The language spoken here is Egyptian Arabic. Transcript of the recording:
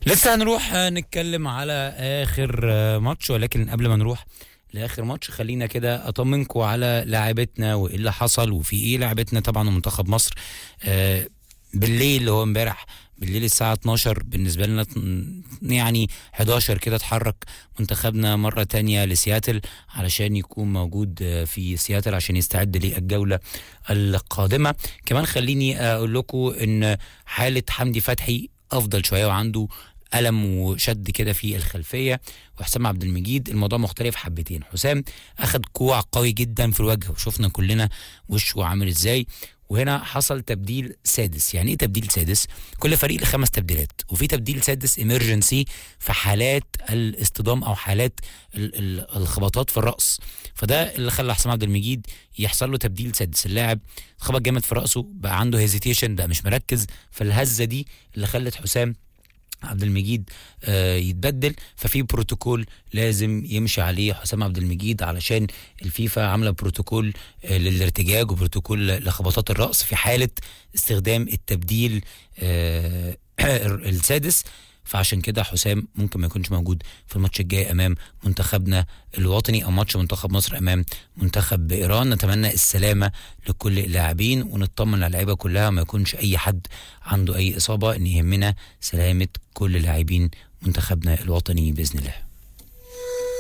لسه هنروح نتكلم على اخر ماتش ولكن قبل ما نروح لاخر ماتش خلينا كده اطمنكم على لاعبتنا وايه اللي حصل وفي ايه لاعبتنا طبعا ومنتخب مصر آه بالليل اللي هو امبارح بالليل الساعة 12 بالنسبة لنا يعني 11 كده اتحرك منتخبنا مرة تانية لسياتل علشان يكون موجود في سياتل عشان يستعد للجولة القادمة كمان خليني أقول لكم إن حالة حمدي فتحي أفضل شوية وعنده ألم وشد كده في الخلفية وحسام عبد المجيد الموضوع مختلف حبتين حسام أخد كوع قوي جدا في الوجه وشفنا كلنا وشه عامل إزاي وهنا حصل تبديل سادس يعني ايه تبديل سادس كل فريق له خمس تبديلات وفي تبديل سادس امرجنسي في حالات الاصطدام او حالات ال- ال- الخبطات في الراس فده اللي خلى حسام عبد المجيد يحصل له تبديل سادس اللاعب خبط جامد في راسه بقى عنده هيزيتيشن بقى مش مركز فالهزه دي اللي خلت حسام عبد المجيد آه يتبدل ففي بروتوكول لازم يمشي عليه حسام عبد المجيد علشان الفيفا عامله بروتوكول آه للارتجاج وبروتوكول لخبطات الراس في حاله استخدام التبديل آه السادس فعشان كده حسام ممكن ما يكونش موجود في الماتش الجاي امام منتخبنا الوطني او ماتش منتخب مصر امام منتخب ايران نتمنى السلامه لكل اللاعبين ونطمن على اللعيبه كلها ما يكونش اي حد عنده اي اصابه ان يهمنا سلامه كل لاعبين منتخبنا الوطني باذن الله